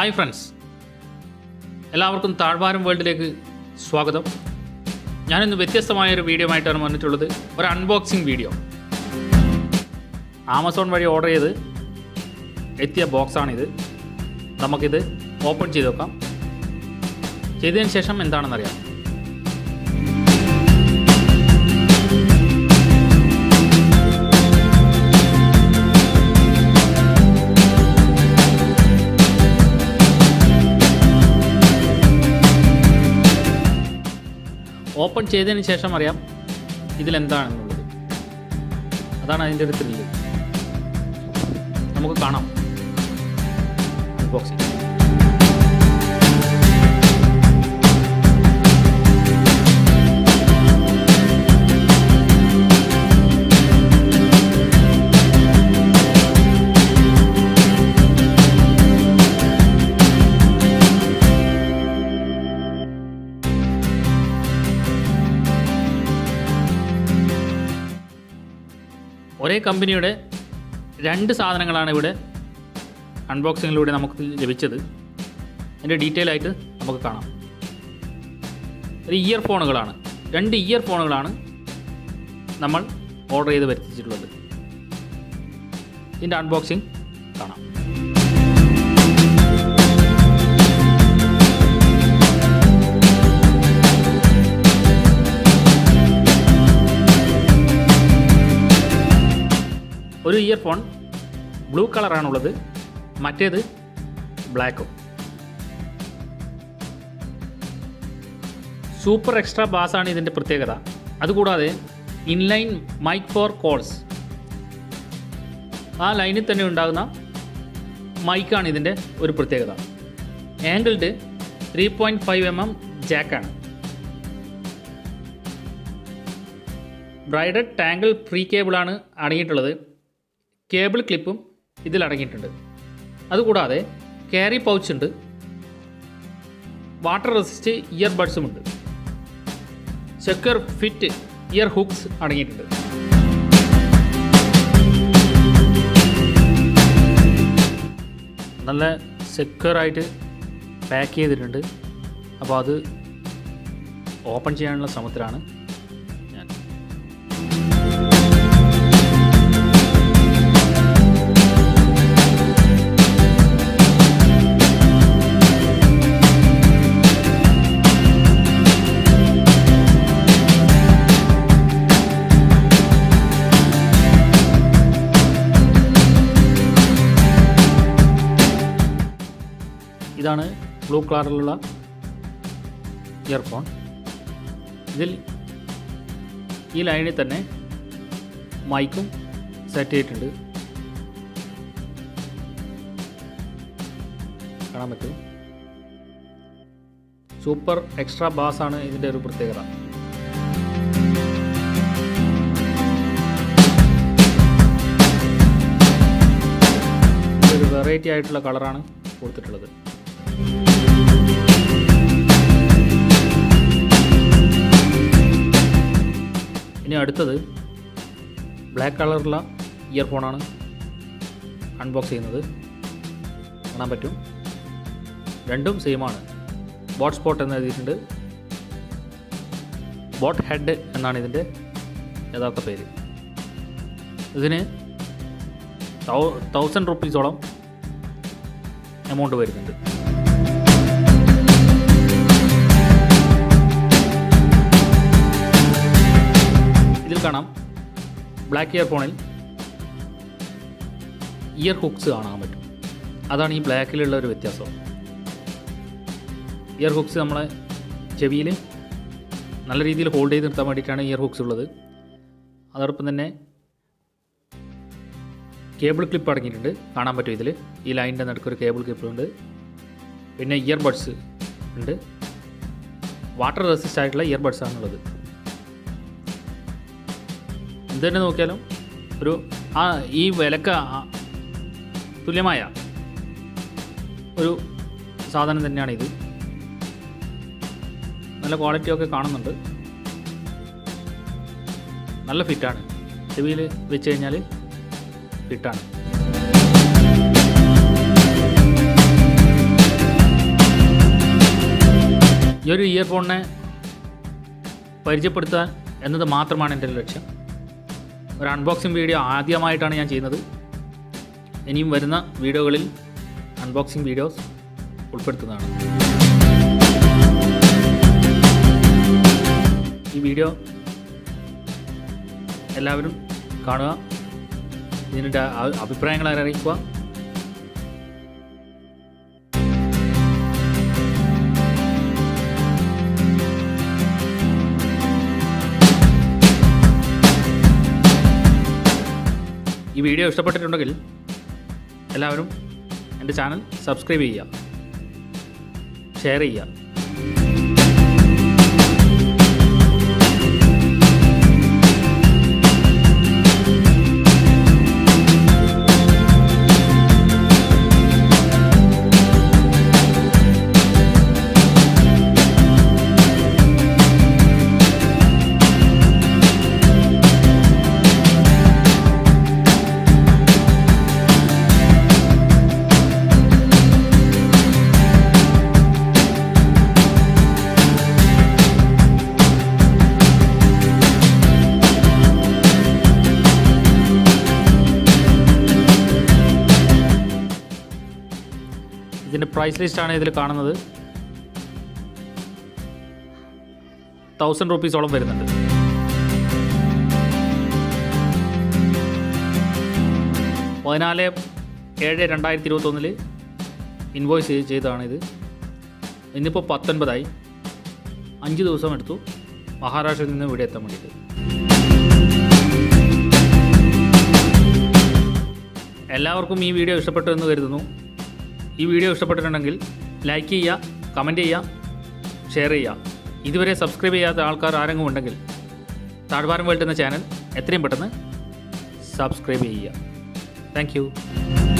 hi friends എല്ലാവർക്കും താഴ്വാരം വേൾഡിലേക്ക് സ്വാഗതം ഞാനിന്ന് വ്യത്യസ്തമായ ഒരു വീഡിയോ ആയിട്ടാണ് വന്നിട്ടുള്ളത് ഒരു അൺബോക്സിങ് വീഡിയോ ആമസോൺ വഴി ഓർഡർ ചെയ്ത് എത്തിയ ബോക്സാണിത് നമുക്കിത് ഓപ്പൺ ചെയ്ത് നോക്കാം ചെയ്തതിന് ശേഷം എന്താണെന്നറിയാം ഓപ്പൺ ചെയ്തതിന് ശേഷം അറിയാം ഇതിലെന്താണെന്നുള്ളത് അതാണ് അതിൻ്റെ ഒരു ത്രില്ല് നമുക്ക് കാണാം അൺബോക്സിങ് ഒരേ കമ്പനിയുടെ രണ്ട് സാധനങ്ങളാണ് ഇവിടെ അൺബോക്സിങ്ങിലൂടെ നമുക്ക് ലഭിച്ചത് അതിൻ്റെ ഡീറ്റെയിൽ ആയിട്ട് നമുക്ക് കാണാം ഒരു ഇയർ ഫോണുകളാണ് രണ്ട് ഇയർ ഫോണുകളാണ് നമ്മൾ ഓർഡർ ചെയ്ത് വരുത്തിച്ചിട്ടുള്ളത് ഇതിൻ്റെ അൺബോക്സിങ് കാണാം ഒരു ഇയർഫോൺ ബ്ലൂ കളറാണുള്ളത് മറ്റേത് ബ്ലാക്കും സൂപ്പർ എക്സ്ട്രാ ബാസാണ് ഇതിൻ്റെ പ്രത്യേകത അതുകൂടാതെ ഇൻലൈൻ മൈക്ക് ഫോർ കോൾസ് ആ ലൈനിൽ തന്നെ ഉണ്ടാകുന്ന മൈക്കാണ് ഇതിൻ്റെ ഒരു പ്രത്യേകത angled three point five M M ജാക്കാണ് ബ്രൈഡഡ് ടാങ്കിൾ ഫ്രീ കേബിളാണ് അടങ്ങിയിട്ടുള്ളത് കേബിൾ ക്ലിപ്പും ഇതിൽ അടങ്ങിയിട്ടുണ്ട് അതുകൂടാതെ ക്യാരി പൗച്ച് ഉണ്ട് വാട്ടർ റെസിസ്റ്റ് ഇയർ ബഡ്സും ഉണ്ട് സെക്യൂർ ഫിറ്റ് ഇയർ ഹുക്സ് അടങ്ങിയിട്ടുണ്ട് നല്ല സെക്യൂർ ആയിട്ട് പാക്ക് ചെയ്തിട്ടുണ്ട് അപ്പോൾ അത് ഓപ്പൺ ചെയ്യാനുള്ള ശ്രമത്തിലാണ് ഞാൻ ഇതാണ് ബ്ലൂ കളറിലുള്ള ഇയർഫോൺ ഇതിൽ ഈ ലൈനിൽ തന്നെ മൈക്കും സെറ്റ് ചെയ്തിട്ടുണ്ട് കാണാൻ പറ്റും സൂപ്പർ എക്സ്ട്രാ ബാസ് ആണ് ഇതിൻ്റെ ഒരു പ്രത്യേകത ഒരു വെറൈറ്റി ആയിട്ടുള്ള കളറാണ് കൊടുത്തിട്ടുള്ളത് ഇനി അടുത്തത് ബ്ലാക്ക് കളറുള്ള ഇയർഫോണാണ് അൺബോക്സ് ചെയ്യുന്നത് കാണാൻ പറ്റും രണ്ടും സെയിമാണ് ബോട്ട് സ്പോട്ട് എന്ന് എഴുതിയിട്ടുണ്ട് ബോട്ട് ഹെഡ് എന്നാണ് ഇതിൻ്റെ യഥാർത്ഥ പേര് ഇതിന് തൗസൻഡ് റുപ്പീസോളം എമൗണ്ട് വരുന്നുണ്ട് ഇതിൽ കാണാം ബ്ലാക്ക് ഇയർഫോണിൽ ഇയർ ഹുക്സ് കാണാൻ പറ്റും അതാണ് ഈ ബ്ലാക്കിലുള്ള ഒരു വ്യത്യാസം ഇയർ ഹുക്സ് നമ്മളെ ചെവിയിൽ നല്ല രീതിയിൽ ഹോൾഡ് ചെയ്ത് നിർത്താൻ വേണ്ടിയിട്ടാണ് ഇയർ ഹുക്സ് ഉള്ളത് അതോടൊപ്പം തന്നെ കേബിൾ ക്ലിപ്പ് അടങ്ങിയിട്ടുണ്ട് കാണാൻ പറ്റും ഇതിൽ ഈ ലൈനിൻ്റെ നടുക്കൊരു കേബിൾ ക്ലിപ്പ് ഉണ്ട് പിന്നെ ഇയർ ബഡ്സ് ഉണ്ട് വാട്ടർ റെസിസ്റ്റ് ആയിട്ടുള്ള ഇയർ ബഡ്സ് ആണുള്ളത് എന്ത് തന്നെ നോക്കിയാലും ഒരു ആ ഈ വിലക്ക് ആ- തുല്യമായ ഒരു സാധനം തന്നെയാണ് ഇത് നല്ല ക്വാളിറ്റി ഒക്കെ കാണുന്നുണ്ട് നല്ല ഫിറ്റാണ് ചെവിയിൽ വെച്ച് കഴിഞ്ഞാൽ ഫിറ്റാണ് ഈ ഒരു ഇയർഫോണിനെ പരിചയപ്പെടുത്താൻ എന്നത് മാത്രമാണ് എൻ്റെ ഒരു ലക്ഷ്യം ഒരു അൺബോക്സിങ് വീഡിയോ ആദ്യമായിട്ടാണ് ഞാൻ ചെയ്യുന്നത് ഇനിയും വരുന്ന വീഡിയോകളിൽ അൺബോക്സിങ് വീഡിയോസ് ഉൾപ്പെടുത്തുന്നതാണ് ഈ വീഡിയോ എല്ലാവരും കാണുക ഇതിൻ്റെ അ- അഭിപ്രായങ്ങൾ അറിയിക്കുക ഈ വീഡിയോ ഇഷ്ടപ്പെട്ടിട്ടുണ്ടെങ്കിൽ എല്ലാവരും എൻ്റെ ചാനൽ സബ്സ്ക്രൈബ് ചെയ്യുക ഷെയർ ചെയ്യുക ഇതിൻ്റെ പ്രൈസ് ലിസ്റ്റാണ് ഇതിൽ കാണുന്നത് തൗസൻഡ് റുപ്പീസോളം വരുന്നുണ്ട് പതിനാല് ഏഴ് രണ്ടായിരത്തി ഇരുപത്തൊന്നിൽ ഇൻവോയ്സ് ചെയ്തതാണ് ഇത് ഇന്നിപ്പോൾ പത്തൊൻപതായി അഞ്ച് ദിവസം എടുത്തു മഹാരാഷ്ട്രയിൽ നിന്ന് ഇവിടെ എത്താൻ വേണ്ടിയിട്ട് എല്ലാവർക്കും ഈ വീഡിയോ ഇഷ്ടപ്പെട്ടു എന്ന് കരുതുന്നു ഈ വീഡിയോ ഇഷ്ടപ്പെട്ടിട്ടുണ്ടെങ്കിൽ ലൈക്ക് ചെയ്യുക കമൻറ്റ് ചെയ്യുക ഷെയർ ചെയ്യുക ഇതുവരെ സബ്സ്ക്രൈബ് ചെയ്യാത്ത ആൾക്കാർ ആരെങ്കിലും ഉണ്ടെങ്കിൽ താഴ്വാരം വേൾഡ് എന്ന ചാനൽ എത്രയും പെട്ടെന്ന് സബ്സ്ക്രൈബ് ചെയ്യുക താങ്ക്